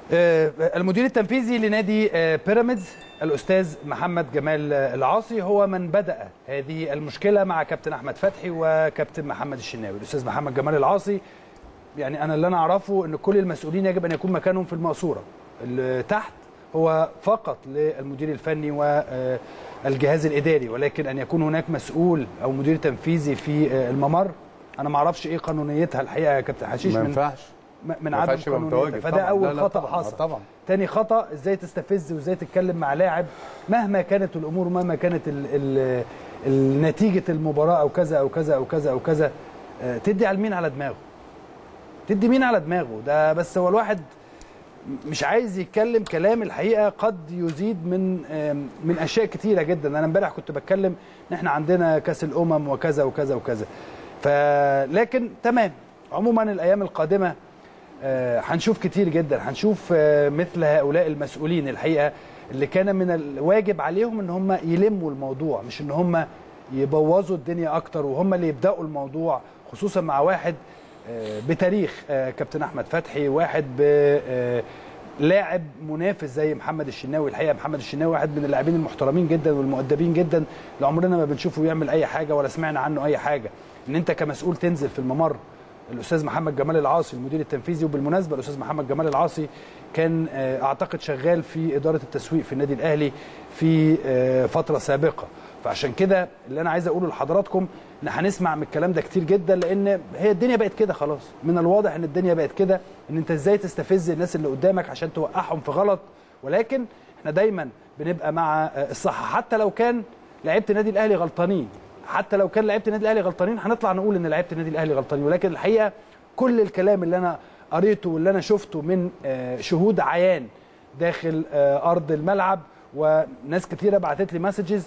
آه، المدير التنفيذي لنادي آه، بيراميدز الاستاذ محمد جمال آه، العاصي هو من بدا هذه المشكله مع كابتن احمد فتحي وكابتن محمد الشناوي الاستاذ محمد جمال العاصي يعني انا اللي انا اعرفه ان كل المسؤولين يجب ان يكون مكانهم في المقصوره اللي تحت هو فقط للمدير الفني والجهاز الاداري ولكن ان يكون هناك مسؤول او مدير تنفيذي في آه، الممر انا ما اعرفش ايه قانونيتها الحقيقه يا كابتن حشيش ما من ينفعش من ما عدم ينفعش يبقى قانونيتها متواجد فده طبعاً. لا، اول لا، خطا طبعاً. حصل طبعا تاني خطا ازاي تستفز وازاي تتكلم مع لاعب مهما كانت الامور ومهما كانت ال ال ال نتيجه المباراه او كذا او كذا او كذا او كذا آه، تدي على مين على دماغه تدي مين على دماغه ده بس هو الواحد مش عايز يتكلم كلام الحقيقه قد يزيد من آم، من اشياء كتيره جدا انا امبارح كنت بتكلم ان احنا عندنا كاس الامم وكذا وكذا وكذا فلكن تمام عموما الايام القادمه آه، هنشوف كتير جدا هنشوف آه، مثل هؤلاء المسؤولين الحقيقه اللي كان من الواجب عليهم ان هم يلموا الموضوع مش ان هم يبوظوا الدنيا اكتر وهم اللي يبداوا الموضوع خصوصا مع واحد آه، بتاريخ آه، كابتن احمد فتحي واحد ب آه، لاعب منافس زي محمد الشناوي الحقيقه محمد الشناوي واحد من اللاعبين المحترمين جدا والمؤدبين جدا اللي عمرنا ما بنشوفه يعمل اي حاجه ولا سمعنا عنه اي حاجه ان انت كمسؤول تنزل في الممر الاستاذ محمد جمال العاصي المدير التنفيذي وبالمناسبه الاستاذ محمد جمال العاصي كان آه، اعتقد شغال في اداره التسويق في النادي الاهلي في آه، فتره سابقه فعشان كده اللي انا عايز اقوله لحضراتكم ان هنسمع من الكلام ده كتير جدا لان هي الدنيا بقت كده خلاص من الواضح ان الدنيا بقت كده ان انت ازاي تستفز الناس اللي قدامك عشان توقعهم في غلط ولكن احنا دايما بنبقى مع آه، الصح حتى لو كان لعيبه النادي الاهلي غلطانين حتى لو كان لعيبه النادي الاهلي غلطانين هنطلع نقول ان لعيبه النادي الاهلي غلطانين ولكن الحقيقه كل الكلام اللي انا قريته واللي انا شفته من آه، شهود عيان داخل آه، ارض الملعب وناس كتيره بعتت لي مسجز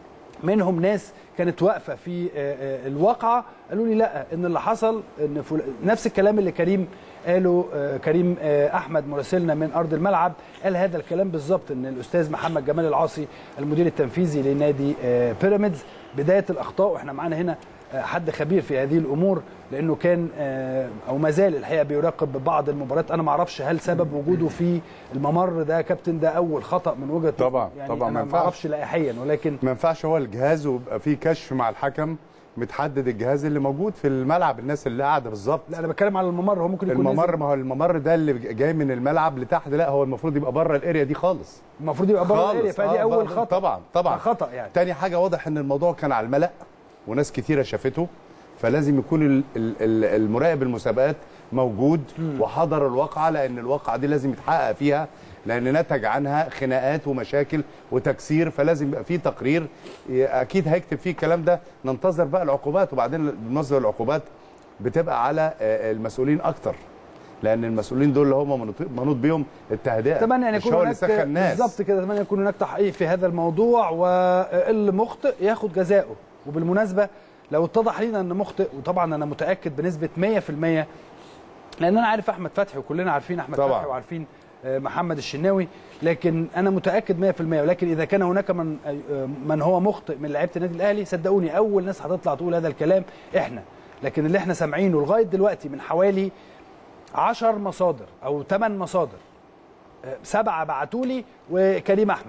منهم ناس كانت واقفه في آه، آه، الواقعه قالوا لي لا ان اللي حصل ان فل... نفس الكلام اللي كريم قاله آه، كريم آه، احمد مراسلنا من ارض الملعب قال هذا الكلام بالظبط ان الاستاذ محمد جمال العاصي المدير التنفيذي لنادي آه، بيراميدز بدايه الاخطاء واحنا معانا هنا آه، حد خبير في هذه الامور لانه كان آه، او ما زال الحقيقه بيراقب بعض المباريات انا ما اعرفش هل سبب وجوده في الممر ده يا كابتن ده اول خطا من وجهه طبعا، يعني طبعا، ما انا ما ينفعش. اعرفش لائحيا ولكن ما ينفعش هو الجهاز ويبقى فيه كشف مع الحكم متحدد الجهاز اللي موجود في الملعب الناس اللي قاعده بالظبط لا انا بتكلم على الممر هو ممكن يكون الممر نزل- ما هو الممر ده اللي جاي من الملعب لتحت لا هو المفروض يبقى بره الاريا دي خالص المفروض يبقى بره خالص. الاريا فدي آه، اول بره- خطا طبعا طبعا خطا يعني تاني حاجه واضح ان الموضوع كان على الملأ وناس كتيره شافته فلازم يكون ال- ال- ال- المراقب المسابقات موجود وحضر الواقعه لان الواقعه دي لازم يتحقق فيها لان نتج عنها خناقات ومشاكل وتكسير فلازم يبقى فيه تقرير ي- اكيد هيكتب فيه الكلام ده ننتظر بقى العقوبات وبعدين بالنسبه للعقوبات بتبقى على آه، المسؤولين اكتر لان المسؤولين دول اللي هم منوط- منوط بيهم التهدئه اتمنى ان مش يكون هو اللي هناك سخن الناس بالظبط كده اتمنى يكون هناك تحقيق في هذا الموضوع واللي مخطئ ياخد جزاؤه وبالمناسبه لو اتضح لينا ان مخطئ وطبعا انا متاكد بنسبه 100% لان انا عارف احمد فتحي وكلنا عارفين احمد طبعاً. فتحي وعارفين آه، محمد الشناوي لكن انا متاكد 100% ولكن اذا كان هناك من آه، من هو مخطئ من لعيبه النادي الاهلي صدقوني اول ناس هتطلع تقول هذا الكلام احنا لكن اللي احنا سامعينه لغايه دلوقتي من حوالي 10 مصادر او 8 مصادر آه، سبعه بعتوا لي وكريم احمد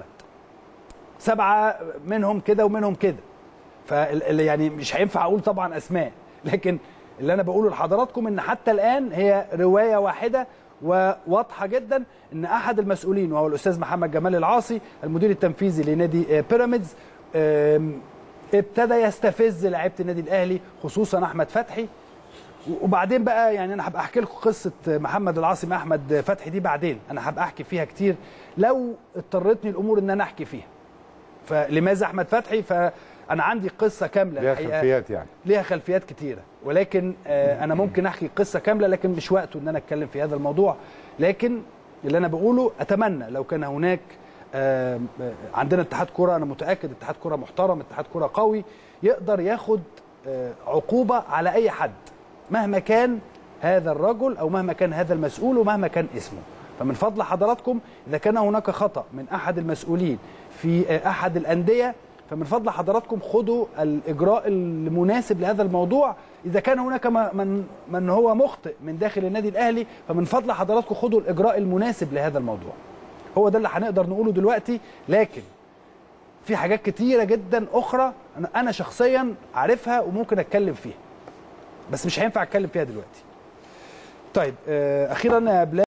سبعه منهم كده ومنهم كده فال يعني مش هينفع اقول طبعا اسماء لكن اللي انا بقوله لحضراتكم ان حتى الان هي روايه واحده وواضحه جدا ان احد المسؤولين وهو الاستاذ محمد جمال العاصي المدير التنفيذي لنادي آه، بيراميدز آم، ابتدى يستفز لعيبه النادي الاهلي خصوصا احمد فتحي وبعدين بقى يعني انا هبقى احكي لكم قصه محمد العاصي مع احمد فتحي دي بعدين انا هبقى احكي فيها كتير لو اضطرتني الامور ان انا احكي فيها فلماذا احمد فتحي فانا عندي قصه كامله ليها الحقيقة. خلفيات يعني ليها خلفيات كتيره ولكن آه انا ممكن احكي قصه كامله لكن مش وقته ان انا اتكلم في هذا الموضوع لكن اللي انا بقوله اتمنى لو كان هناك آه آه، عندنا اتحاد كره انا متاكد اتحاد كره محترم اتحاد كره قوي يقدر ياخد آه عقوبه على اي حد مهما كان هذا الرجل او مهما كان هذا المسؤول ومهما كان اسمه فمن فضل حضراتكم اذا كان هناك خطا من احد المسؤولين في آه، احد الانديه فمن فضل حضراتكم خدوا الاجراء المناسب لهذا الموضوع اذا كان هناك ما- من من هو مخطئ من داخل النادي الاهلي فمن فضل حضراتكم خدوا الاجراء المناسب لهذا الموضوع هو ده اللي هنقدر نقوله دلوقتي لكن في حاجات كتيره جدا اخرى أنا- انا شخصيا عارفها وممكن اتكلم فيها بس مش هينفع اتكلم فيها دلوقتي طيب آه، اخيرا يا بلال